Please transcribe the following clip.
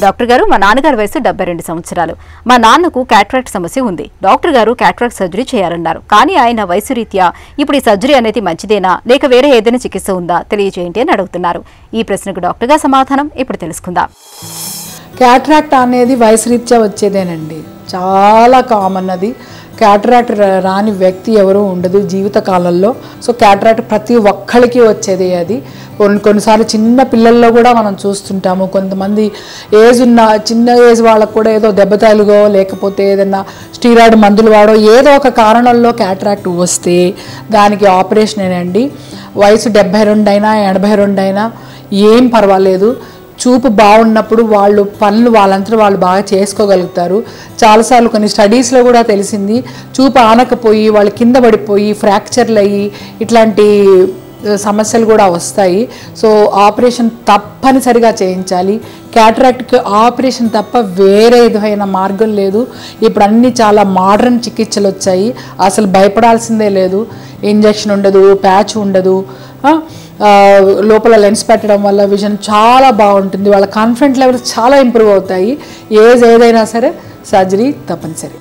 doctor గారు మా నాన్నగారి వయసు డెబ్బై రెండు సంవత్సరాలు మా నాన్నకు క్యాట్రాక్ట్ సమస్య ఉంది డాక్టర్ గారు క్యాట్రాక్ట్ సర్జరీ చేయాలన్నారు కానీ ఆయన వయసు రీత్యా ఇప్పుడు ఈ సర్జరీ అనేది మంచిదేనా లేక వేరే ఏదైనా చికిత్స ఉందా తెలియజేయండి అని అడుగుతున్నారు ఈ ప్రశ్నకు డాక్టర్ గారు సమాధానం ఇప్పుడు తెలుసుకుందాం క్యాట్రాక్ట్ అనేది వయసు రీత్యా వచ్చేదేనండి చాలా కామన్ అది క్యాట్రాక్ట్ రాని వ్యక్తి ఎవరు ఉండదు జీవిత కాలంలో సో క్యాట్రాక్ట్ ప్రతి ఒక్కరికి వచ్చేది అది కొన్ని కొన్నిసార్లు చిన్న పిల్లల్లో కూడా మనం చూస్తుంటాము కొంతమంది ఏజ్ ఉన్న చిన్న ఏజ్ వాళ్ళకు కూడా ఏదో దెబ్బ తలుగో లేకపోతే ఏదైనా స్టీరాయిడ్ మందులు వాడో ఏదో ఒక కారణంలో క్యాట్రాక్ట్ వస్తే దానికి ఆపరేషనేనండి వయసు డెబ్బై రెండు అయినా ఎనభై రెండు అయినా ఏం పర్వాలేదు చూపు బాగున్నప్పుడు వాళ్ళు పనులు వాళ్ళంతా వాళ్ళు బాగా చేసుకోగలుగుతారు చాలాసార్లు కొన్ని స్టడీస్లో కూడా తెలిసింది చూపు ఆనకపోయి వాళ్ళు కింద పడిపోయి ఫ్రాక్చర్లు అయ్యి ఇట్లాంటి ఆ, సమస్యలు కూడా వస్తాయి సో ఆపరేషన్ తప్పనిసరిగా చేయించాలి క్యాటరాక్ట్కి ఆపరేషన్ తప్ప వేరే విధమైన మార్గం లేదు ఇప్పుడు అన్నీ చాలా మోడర్న్ చికిత్సలు వచ్చాయి అసలు భయపడాల్సిందే లేదు ఇంజెక్షన్ ఉండదు ప్యాచ్ ఉండదు ఆ, ఆ, లోపల లెన్స్ పెట్టడం వల్ల విజన్ చాలా బాగుంటుంది వాళ్ళ కాన్ఫిడెంట్ లెవెల్స్ చాలా ఇంప్రూవ్ అవుతాయి ఏజ్ ఏదైనా సరే సర్జరీ తప్పనిసరి